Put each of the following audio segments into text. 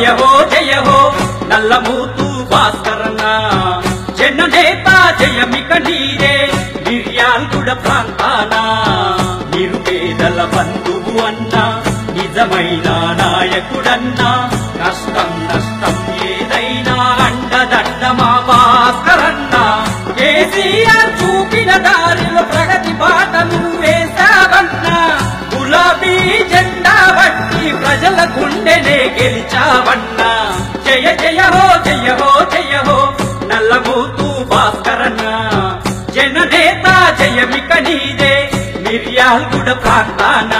జయ హో జయ హో నల్లమూతు భాస్కరన్న జన నేత జయమిక నీరే నిర్యాల్గుడ ప్రాంతాన నిరుపేదల బంధువు అన్న నిజమైన నాయకుడన్నా కష్టం నష్టం ఏదైనా అండదండ మా భాస్కరన్న కేసీఆర్ చూపిన దారిలో ప్రగతి బాటలు వేశావన్నా గులాబీ జెండా బట్టి ప్రజల గుండెనే గెలిచావన్నా జయ జయ హో జయ హో జయ హో నల్లమూతు భాస్కరన్న జననేత జయమిక నీదే మిర్యాల్గుడ ప్రాంతానా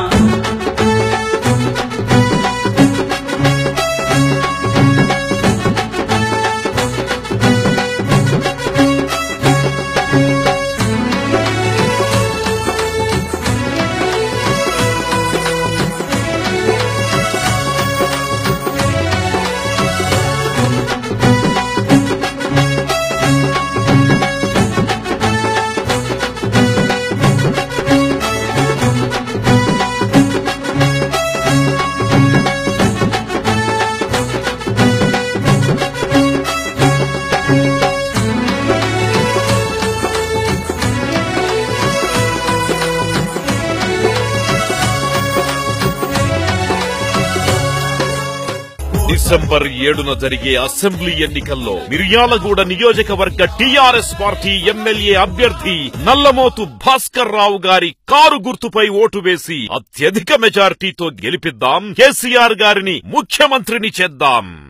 డిసెంబర్ ఏడున జరిగే అసెంబ్లీ ఎన్నికల్లో మిర్యాలగూడ నియోజకవర్గ టీఆర్ఎస్ పార్టీ ఎమ్మెల్యే అభ్యర్థి నల్లమోతు భాస్కర్ రావు గారి కారు గుర్తుపై ఓటు వేసి అత్యధిక మెజార్టీతో గెలిపిద్దాం కేసీఆర్ గారిని ముఖ్యమంత్రిని చేద్దాం